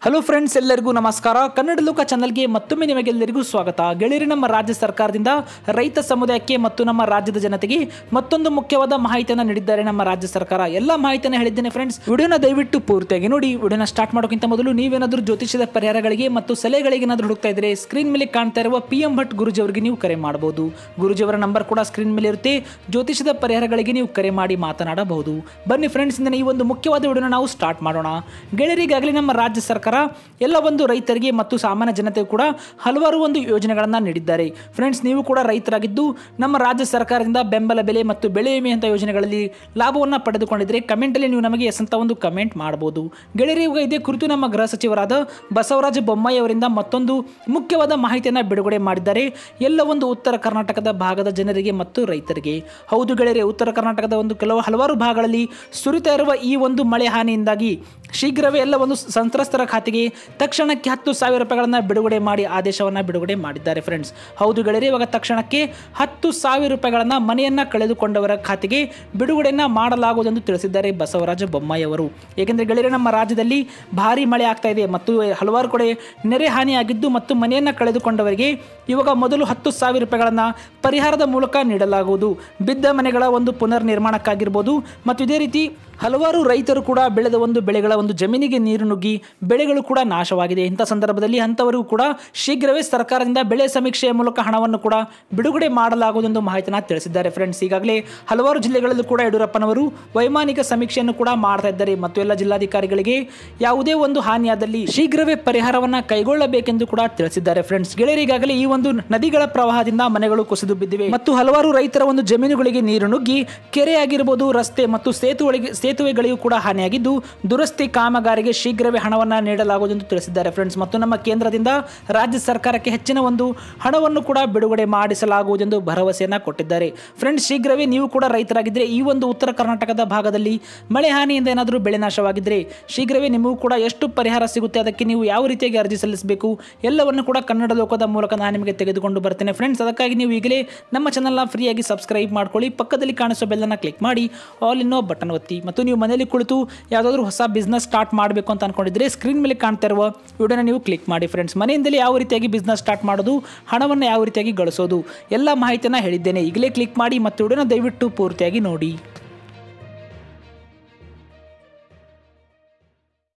hello friends ಎಲ್ಲರಿಗೂ ನಮಸ್ಕಾರ ಕನ್ನಡ ಲೋಕ ಚಾನಲ್ಗೆ ಮತ್ತೊಮ್ಮೆ ನಿಮಗೆಲ್ಲರಿಗೂ ಸ್ವಾಗತ ಗೆಳೆಯರಿ ನಮ್ಮ ರಾಜ್ಯ ಸರ್ಕಾರದಿಂದ ರೈತ ಸಮುದಾಯಕ್ಕೆ ಮತ್ತು ನಮ್ಮ ರಾಜ್ಯದ ಜನತೆಗೆ ಮತ್ತೊಂದು ಮುಖ್ಯವಾದ ಮಾಹಿತಿಯನ್ನು ನೀಡಿದ್ದಾರೆ ನಮ್ಮ ರಾಜ್ಯ ಸರ್ಕಾರ ಎಲ್ಲ ಮಾಹಿತಿಯನ್ನು ಹೇಳಿದ್ದೇನೆ ಫ್ರೆಂಡ್ಸ್ ವಿಡಿಯೋನ ದಯವಿಟ್ಟು ಪೂರ್ತಿಯಾಗಿ ನೋಡಿ ವಿಡಿಯೋನ ಸ್ಟಾರ್ಟ್ ಮಾಡೋಕ್ಕಿಂತ ಮೊದಲು ನೀವೇನಾದರೂ ಜ್ಯೋತಿಷದ ಪರಿಹಾರಗಳಿಗೆ ಮತ್ತು ಸಲಹೆಗಳಿಗೆ ಏನಾದರೂ ಹುಡುಕ್ತಾ ಇದ್ರೆ ಸ್ಕ್ರೀನ್ ಮೇಲೆ ಕಾಣ್ತಾ ಇರುವ ಪಿ ಎಂ ಭಟ್ ಗುರುಜಿ ಅವರಿಗೆ ನೀವು ಕರೆ ಮಾಡಬಹುದು ಗುರುಜಿಯವರ ನಂಬರ್ ಕೂಡ ಸ್ಕ್ರೀನ್ ಮೇಲೆ ಇರುತ್ತೆ ಜ್ಯೋತಿಷದ ಪರಿಹಾರಗಳಿಗೆ ನೀವು ಕರೆ ಮಾಡಿ ಮಾತನಾಡಬಹುದು ಬನ್ನಿ ಫ್ರೆಂಡ್ಸ್ ಇಂದಿನ ಈ ಒಂದು ಮುಖ್ಯವಾದ ವಿಡಿಯೋನ ನಾವು ಸ್ಟಾರ್ಟ್ ಮಾಡೋಣ ಗೆಳೆಯರಿಗಾಗಲಿ ನಮ್ಮ ರಾಜ್ಯ ಸರ್ಕಾರ ಎಲ್ಲ ಒಂದು ರೈತರಿಗೆ ಮತ್ತು ಸಾಮಾನ್ಯ ಜನತೆಗೂ ಕೂಡ ಹಲವಾರು ಒಂದು ಯೋಜನೆಗಳನ್ನು ನೀಡಿದ್ದಾರೆ ಫ್ರೆಂಡ್ಸ್ ನೀವು ಕೂಡ ರೈತರಾಗಿದ್ದು ನಮ್ಮ ರಾಜ್ಯ ಸರ್ಕಾರದಿಂದ ಬೆಂಬಲ ಬೆಲೆ ಮತ್ತು ಬೆಳೆ ವಿಮೆ ಅಂತ ಯೋಜನೆಗಳಲ್ಲಿ ಲಾಭವನ್ನು ಪಡೆದುಕೊಂಡಿದ್ರೆ ಕಮೆಂಟಲ್ಲಿ ನೀವು ನಮಗೆ ಎಸ್ ಅಂತ ಒಂದು ಕಮೆಂಟ್ ಮಾಡಬಹುದು ಗೆಳೆಯರಿ ಇವಾಗ ಇದೇ ಕುರಿತು ನಮ್ಮ ಗೃಹ ಸಚಿವರಾದ ಬಸವರಾಜ ಬೊಮ್ಮಾಯಿ ಅವರಿಂದ ಮತ್ತೊಂದು ಮುಖ್ಯವಾದ ಮಾಹಿತಿಯನ್ನು ಬಿಡುಗಡೆ ಮಾಡಿದ್ದಾರೆ ಎಲ್ಲ ಒಂದು ಉತ್ತರ ಕರ್ನಾಟಕದ ಭಾಗದ ಜನರಿಗೆ ಮತ್ತು ರೈತರಿಗೆ ಹೌದು ಗೆಳೆಯರೆ ಉತ್ತರ ಕರ್ನಾಟಕದ ಒಂದು ಕೆಲವು ಹಲವಾರು ಭಾಗಗಳಲ್ಲಿ ಸುರಿತಾ ಇರುವ ಈ ಒಂದು ಮಳೆ ಹಾನಿಯಿಂದಾಗಿ ಶೀಘ್ರವೇ ಎಲ್ಲ ಒಂದು ಸಂತ್ರಸ್ತರ ಖಾತೆಗೆ ತಕ್ಷಣಕ್ಕೆ ಹತ್ತು ಸಾವಿರ ರೂಪಾಯಿಗಳನ್ನು ಬಿಡುಗಡೆ ಮಾಡಿ ಆದೇಶವನ್ನು ಬಿಡುಗಡೆ ಮಾಡಿದ್ದಾರೆ ಫ್ರೆಂಡ್ಸ್ ಹೌದು ಗೆಳೆಯರೆ ಇವಾಗ ತಕ್ಷಣಕ್ಕೆ ಹತ್ತು ಸಾವಿರ ರೂಪಾಯಿಗಳನ್ನು ಮನೆಯನ್ನು ಕಳೆದುಕೊಂಡವರ ಖಾತೆಗೆ ಬಿಡುಗಡೆಯನ್ನು ಮಾಡಲಾಗುವುದೆಂದು ತಿಳಿಸಿದ್ದಾರೆ ಬಸವರಾಜ ಬೊಮ್ಮಾಯಿ ಅವರು ಏಕೆಂದರೆ ಗೆಳೆಯರೆ ನಮ್ಮ ರಾಜ್ಯದಲ್ಲಿ ಭಾರಿ ಮಳೆ ಆಗ್ತಾ ಇದೆ ಮತ್ತು ಹಲವಾರು ಕಡೆ ನೆರೆ ಹಾನಿಯಾಗಿದ್ದು ಮತ್ತು ಮನೆಯನ್ನು ಕಳೆದುಕೊಂಡವರಿಗೆ ಇವಾಗ ಮೊದಲು ಹತ್ತು ಸಾವಿರ ರೂಪಾಯಿಗಳನ್ನು ಪರಿಹಾರದ ಮೂಲಕ ನೀಡಲಾಗುವುದು ಬಿದ್ದ ಮನೆಗಳ ಒಂದು ಪುನರ್ ನಿರ್ಮಾಣಕ್ಕಾಗಿರ್ಬೋದು ಮತ್ತು ಇದೇ ರೀತಿ ಹಲವಾರು ರೈತರು ಕೂಡ ಬೆಳೆದ ಒಂದು ಬೆಳೆಗಳ ಒಂದು ಜಮೀನಿಗೆ ನೀರು ನುಗ್ಗಿ ಬೆಳೆಗಳು ಕೂಡ ನಾಶವಾಗಿದೆ ಇಂಥ ಸಂದರ್ಭದಲ್ಲಿ ಅಂಥವರಿಗೂ ಕೂಡ ಶೀಘ್ರವೇ ಸರ್ಕಾರದಿಂದ ಬೆಳೆ ಸಮೀಕ್ಷೆಯ ಮೂಲಕ ಹಣವನ್ನು ಕೂಡ ಬಿಡುಗಡೆ ಮಾಡಲಾಗುವುದೆಂದು ಮಾಹಿತಿಯನ್ನು ತಿಳಿಸಿದ್ದಾರೆ ಫ್ರೆಂಡ್ಸ್ ಈಗಾಗಲೇ ಹಲವಾರು ಜಿಲ್ಲೆಗಳಲ್ಲೂ ಕೂಡ ಯಡಿಯೂರಪ್ಪನವರು ವೈಮಾನಿಕ ಸಮೀಕ್ಷೆಯನ್ನು ಕೂಡ ಮಾಡ್ತಾ ಇದ್ದಾರೆ ಮತ್ತು ಎಲ್ಲ ಜಿಲ್ಲಾಧಿಕಾರಿಗಳಿಗೆ ಯಾವುದೇ ಒಂದು ಹಾನಿಯಾದಲ್ಲಿ ಶೀಘ್ರವೇ ಪರಿಹಾರವನ್ನು ಕೈಗೊಳ್ಳಬೇಕೆಂದು ಕೂಡ ತಿಳಿಸಿದ್ದಾರೆ ಫ್ರೆಂಡ್ಸ್ ಗೆಳೆಯರಿಗಾಗಲೇ ಈ ಒಂದು ನದಿಗಳ ಪ್ರವಾಹದಿಂದ ಮನೆಗಳು ಕುಸಿದು ಬಿದ್ದಿವೆ ಮತ್ತು ಹಲವಾರು ರೈತರ ಒಂದು ಜಮೀನುಗಳಿಗೆ ನೀರು ನುಗ್ಗಿ ಕೆರೆ ಆಗಿರಬಹುದು ರಸ್ತೆ ಮತ್ತು ಸೇತುವೆಗಳಿಗೆ ಸೇತುವೆಗಳಿಗೂ ಕೂಡ ಹಾನಿಯಾಗಿದ್ದು ದುರಸ್ತಿ ಕಾಮಗಾರಿಗೆ ಶೀಘ್ರವೇ ಹಣವನ್ನು ನೀಡಲಾಗುವುದೆಂದು ತಿಳಿಸಿದ್ದಾರೆ ಫ್ರೆಂಡ್ಸ್ ಮತ್ತು ನಮ್ಮ ಕೇಂದ್ರದಿಂದ ರಾಜ್ಯ ಸರ್ಕಾರಕ್ಕೆ ಹೆಚ್ಚಿನ ಒಂದು ಹಣವನ್ನು ಕೂಡ ಬಿಡುಗಡೆ ಮಾಡಿಸಲಾಗುವುದೆಂದು ಭರವಸೆಯನ್ನು ಕೊಟ್ಟಿದ್ದಾರೆ ಫ್ರೆಂಡ್ಸ್ ಶೀಘ್ರವೇ ನೀವು ಕೂಡ ರೈತರಾಗಿದ್ದರೆ ಈ ಒಂದು ಉತ್ತರ ಕರ್ನಾಟಕದ ಭಾಗದಲ್ಲಿ ಮಳೆ ಹಾನಿಯಿಂದ ಏನಾದರೂ ಬೆಳೆ ನಾಶವಾಗಿದ್ದರೆ ಶೀಘ್ರವೇ ನಿಮಗೂ ಕೂಡ ಎಷ್ಟು ಪರಿಹಾರ ಸಿಗುತ್ತೆ ಅದಕ್ಕೆ ನೀವು ಯಾವ ರೀತಿಯಾಗಿ ಅರ್ಜಿ ಸಲ್ಲಿಸಬೇಕು ಎಲ್ಲವನ್ನು ಕೂಡ ಕನ್ನಡ ಲೋಕದ ಮೂಲಕ ನಾನು ನಿಮಗೆ ತೆಗೆದುಕೊಂಡು ಬರ್ತೇನೆ ಫ್ರೆಂಡ್ಸ್ ಅದಕ್ಕಾಗಿ ನೀವು ಈಗಲೇ ನಮ್ಮ ಚಾನಲ್ನ ಫ್ರೀಯಾಗಿ ಸಬ್ಸ್ಕ್ರೈಬ್ ಮಾಡ್ಕೊಳ್ಳಿ ಪಕ್ಕದಲ್ಲಿ ಕಾಣಿಸೋ ಬೆಲ್ಲನ್ನು ಕ್ಲಿಕ್ ಮಾಡಿ ಆಲ್ ಇನ್ನೋ ಬಟನ್ ಒತ್ತಿ ಮತ್ತು ನೀವು ಮನೆಯಲ್ಲಿ ಕುಳಿತು ಯಾವುದಾದ್ರೂ ಹೊಸ ಬಿಸ್ನೆಸ್ ಸ್ಟಾರ್ಟ್ ಮಾಡಬೇಕು ಅಂತ ಅನ್ಕೊಂಡಿದ್ರೆ ಸ್ಕ್ರೀನ್ ಮೇಲೆ ಕಾಣ್ತಾ ಇರುವ ವಿಡಿಯೋನ ನೀವು ಕ್ಲಿಕ್ ಮಾಡಿ ಫ್ರೆಂಡ್ಸ್ ಮನೆಯಿಂದಲೇ ಯಾವ ರೀತಿಯಾಗಿ ಬಿಸ್ನೆಸ್ ಸ್ಟಾರ್ಟ್ ಮಾಡೋದು ಹಣವನ್ನು ಯಾವ ರೀತಿಯಾಗಿ ಗಳಿಸೋದು ಎಲ್ಲ ಮಾಹಿತಿಯನ್ನು ಹೇಳಿದ್ದೇನೆ ಈಗಲೇ ಕ್ಲಿಕ್ ಮಾಡಿ ಮತ್ತು ವಿಡಿಯೋನ ದಯವಿಟ್ಟು ಪೂರ್ತಿಯಾಗಿ ನೋಡಿ